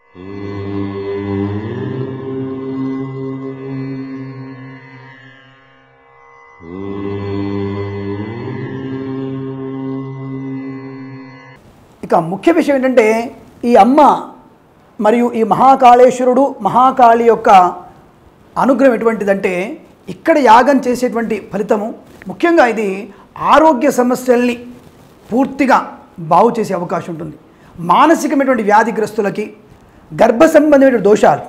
ఇక ముఖ్య విషయం ఏంటంటే ఈ అమ్మ మరియు ఈ మహాకాళేశ్వరుడు మహాకాళి యొక్క అనుగ్రహం ఎటువంటిదంటే ఇక్కడ యాగం చేసేటువంటి ఫలితము ముఖ్యంగా ఇది ఆరోగ్య సమస్యల్ని పూర్తిగా బాగు చేసే అవకాశం ఉంటుంది మానసికమైనటువంటి వ్యాధిగ్రస్తులకి గర్భ సంబంధమైన దోషాలు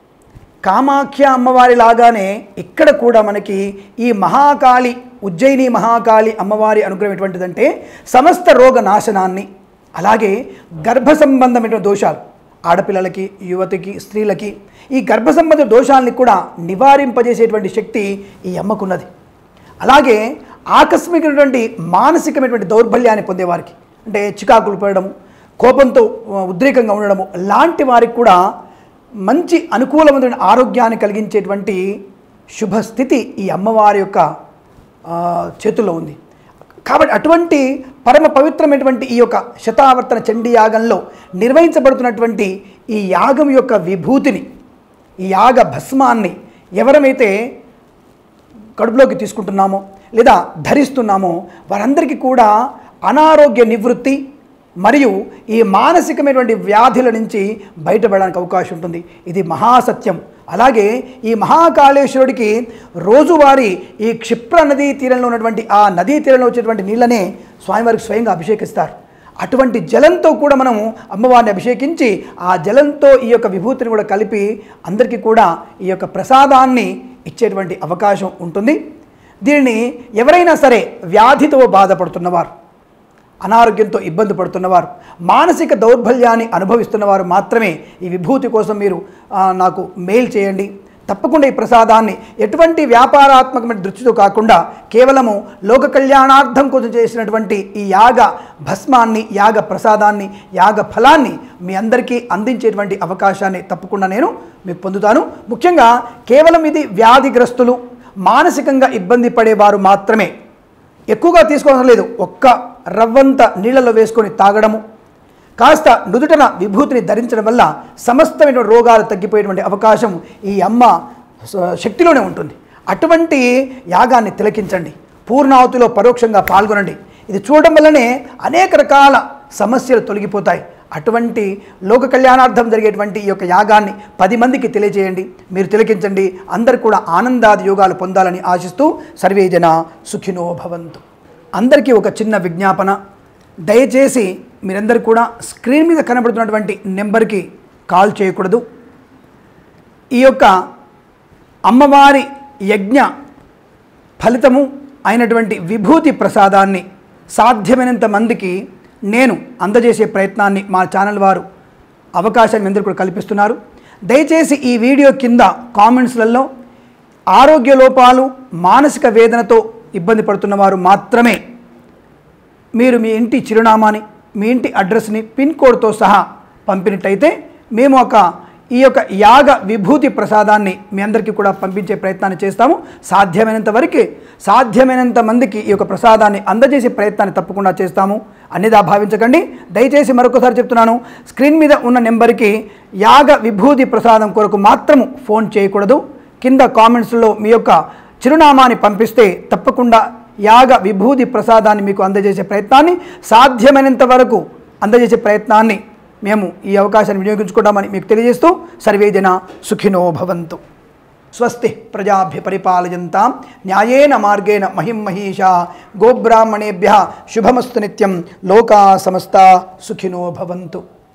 కామాఖ్య అమ్మవారి లాగానే ఇక్కడ కూడా మనకి ఈ మహాకాళి ఉజ్జయిని మహాకాళి అమ్మవారి అనుగ్రహం ఎటువంటిదంటే సమస్త రోగ నాశనాన్ని అలాగే గర్భ సంబంధమైన దోషాలు ఆడపిల్లలకి యువతికి స్త్రీలకి ఈ గర్భ సంబంధ దోషాలని కూడా నివారింపజేసేటువంటి శక్తి ఈ అమ్మకున్నది అలాగే ఆకస్మికమైనటువంటి మానసికమైనటువంటి దౌర్బల్యాన్ని పొందేవారికి అంటే చికాకులు పడడము కోపంతో ఆ, ఉద్రేకంగా ఉండడము లాంటి వారికి కూడా మంచి అనుకూలమైన ఆరోగ్యాన్ని కలిగించేటువంటి శుభస్థితి ఈ అమ్మవారి యొక్క ఆ, చేతుల్లో ఉంది కాబట్టి అటువంటి పరమ పవిత్రమైనటువంటి ఈ యొక్క శతావర్తన చండీ యాగంలో నిర్వహించబడుతున్నటువంటి ఈ యాగం యొక్క విభూతిని ఈ యాగ భస్మాన్ని ఎవరమైతే కడుపులోకి తీసుకుంటున్నామో లేదా ధరిస్తున్నామో వారందరికీ కూడా అనారోగ్య నివృత్తి మరియు ఈ మానసికమైనటువంటి వ్యాధుల నుంచి బయటపడడానికి అవకాశం ఉంటుంది ఇది మహాసత్యం అలాగే ఈ మహాకాళేశ్వరుడికి రోజువారీ ఈ క్షిప్ర నదీ తీరంలో ఉన్నటువంటి ఆ నదీ తీరంలో వచ్చేటువంటి నీళ్ళనే స్వామివారికి స్వయంగా అభిషేకిస్తారు అటువంటి జలంతో కూడా మనము అమ్మవారిని అభిషేకించి ఆ జలంతో ఈ యొక్క విభూతిని కూడా కలిపి అందరికీ కూడా ఈ యొక్క ప్రసాదాన్ని ఇచ్చేటువంటి అవకాశం ఉంటుంది దీనిని ఎవరైనా సరే వ్యాధితో బాధపడుతున్నవారు అనారోగ్యంతో ఇబ్బంది పడుతున్నవారు మానసిక దౌర్బల్యాన్ని అనుభవిస్తున్నవారు మాత్రమే ఈ విభూతి కోసం మీరు ఆ, నాకు మెయిల్ చేయండి తప్పకుండా ఈ ప్రసాదాన్ని ఎటువంటి వ్యాపారాత్మకమైన దృష్టితో కాకుండా కేవలము లోక కళ్యాణార్థం కోసం చేసినటువంటి ఈ యాగ భస్మాన్ని యాగ ప్రసాదాన్ని యాగ ఫలాన్ని మీ అందరికీ అందించేటువంటి అవకాశాన్ని తప్పకుండా నేను మీకు పొందుతాను ముఖ్యంగా కేవలం ఇది వ్యాధిగ్రస్తులు మానసికంగా ఇబ్బంది పడేవారు మాత్రమే ఎక్కువగా తీసుకోవడం లేదు ఒక్క రవ్వంత నీళ్ళలో వేసుకొని తాగడము కాస్త నుదుటన విభూతిని ధరించడం వల్ల సమస్తమైన రోగాలు తగ్గిపోయేటువంటి అవకాశం ఈ అమ్మ స- శక్తిలోనే ఉంటుంది అటువంటి యాగాన్ని తిలకించండి పూర్ణావతిలో పరోక్షంగా పాల్గొనండి ఇది చూడడం వల్లనే అనేక రకాల సమస్యలు తొలగిపోతాయి అటువంటి లోక కళ్యాణార్థం జరిగేటువంటి ఈ యొక్క యాగాన్ని పది మందికి తెలియజేయండి మీరు తిలకించండి అందరు కూడా ఆనందాది యోగాలు పొందాలని ఆశిస్తూ సర్వే జన సుఖినో భవంతు అందరికీ ఒక చిన్న విజ్ఞాపన దయచేసి మీరందరూ కూడా స్క్రీన్ మీద కనబడుతున్నటువంటి నెంబర్కి కాల్ చేయకూడదు ఈ యొక్క అమ్మవారి యజ్ఞ ఫలితము అయినటువంటి విభూతి ప్రసాదాన్ని సాధ్యమైనంత మందికి నేను అందజేసే ప్రయత్నాన్ని మా ఛానల్ వారు అవకాశాన్ని అందరూ కూడా కల్పిస్తున్నారు దయచేసి ఈ వీడియో కింద కామెంట్స్లలో ఆరోగ్య లోపాలు మానసిక వేదనతో ఇబ్బంది పడుతున్న వారు మాత్రమే మీరు మీ ఇంటి చిరునామాని మీ ఇంటి అడ్రస్ని పిన్ కోడ్తో సహా పంపినట్టయితే మేము ఒక ఈ యొక్క యాగ విభూతి ప్రసాదాన్ని మీ అందరికీ కూడా పంపించే ప్రయత్నాన్ని చేస్తాము సాధ్యమైనంత వరకు సాధ్యమైనంత మందికి ఈ యొక్క ప్రసాదాన్ని అందజేసే ప్రయత్నాన్ని తప్పకుండా చేస్తాము అన్నిదా భావించకండి దయచేసి మరొకసారి చెప్తున్నాను స్క్రీన్ మీద ఉన్న నెంబర్కి యాగ విభూతి ప్రసాదం కొరకు మాత్రము ఫోన్ చేయకూడదు కింద కామెంట్స్లో మీ యొక్క చిరునామాని పంపిస్తే తప్పకుండా యాగ విభూతి ప్రసాదాన్ని మీకు అందజేసే ప్రయత్నాన్ని సాధ్యమైనంత వరకు అందజేసే ప్రయత్నాన్ని మేము ఈ అవకాశాన్ని వినియోగించుకుంటామని మీకు తెలియజేస్తూ సర్వే జన సుఖినో భవంతు స్వస్తి ప్రజాభ్య పరిపాలయంతాం న్యాయేన మార్గేణ మహిం మహీషా గోబ్రాహ్మణేభ్య శుభమస్తు నిత్యం లోకా సమస్త సుఖినో భవంతు